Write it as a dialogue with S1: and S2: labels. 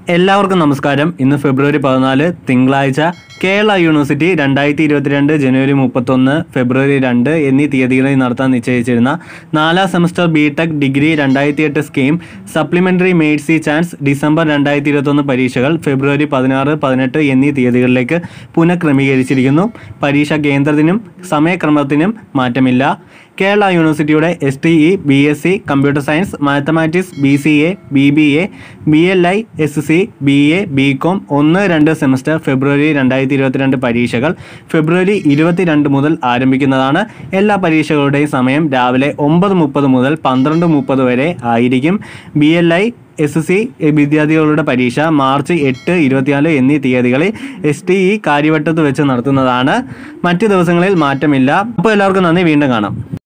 S1: എല്ലാവർക്കും നമസ്കാരം ഇന്ന് ഫെബ്രുവരി പതിനാല് തിങ്കളാഴ്ച കേരള യൂണിവേഴ്സിറ്റി രണ്ടായിരത്തി ഇരുപത്തിരണ്ട് ജനുവരി മുപ്പത്തൊന്ന് ഫെബ്രുവരി രണ്ട് എന്നീ തീയതികളിൽ നടത്താൻ നിശ്ചയിച്ചിരുന്ന നാലാം സെമസ്റ്റർ ബി ടെക് ഡിഗ്രി രണ്ടായിരത്തി എട്ട് scheme supplementary mercy chance December രണ്ടായിരത്തി ഇരുപത്തൊന്ന് പരീക്ഷകൾ ഫെബ്രുവരി പതിനാറ് പതിനെട്ട് എന്നീ തീയതികളിലേക്ക് പുനഃക്രമീകരിച്ചിരിക്കുന്നു പരീക്ഷാ കേന്ദ്രത്തിനും സമയക്രമത്തിനും മാറ്റമില്ല കേരള യൂണിവേഴ്സിറ്റിയുടെ S T E B S C computer science mathematics B C A B B A B L I S C B A B com ഒന്ന് രണ്ട് സെമസ്റ്റർ ഫെബ്രുവരി രണ്ടായിരത്തി ഇരുപത്തിരണ്ട് പരീക്ഷകൾ ഫെബ്രുവരി ഇരുപത്തിരണ്ട് മുതൽ ആരംഭിക്കുന്നതാണ് എല്ലാ പരീക്ഷകളുടെയും സമയം രാവിലെ ഒമ്പത് മുപ്പത് മുതൽ പന്ത്രണ്ട് മുപ്പത് വരെ ആയിരിക്കും B L I S C വിദ്യാർത്ഥികളുടെ പരീക്ഷ മാർച്ച് എട്ട് ഇരുപത്തിനാല് എന്നീ തീയതികളിൽ എസ് ടി ഇ കാര്യവട്ടത്ത് വെച്ച് നടത്തുന്നതാണ് മറ്റ് ദിവസങ്ങളിൽ മാറ്റമില്ല അപ്പോൾ എല്ലാവർക്കും നന്ദി വീണ്ടും കാണാം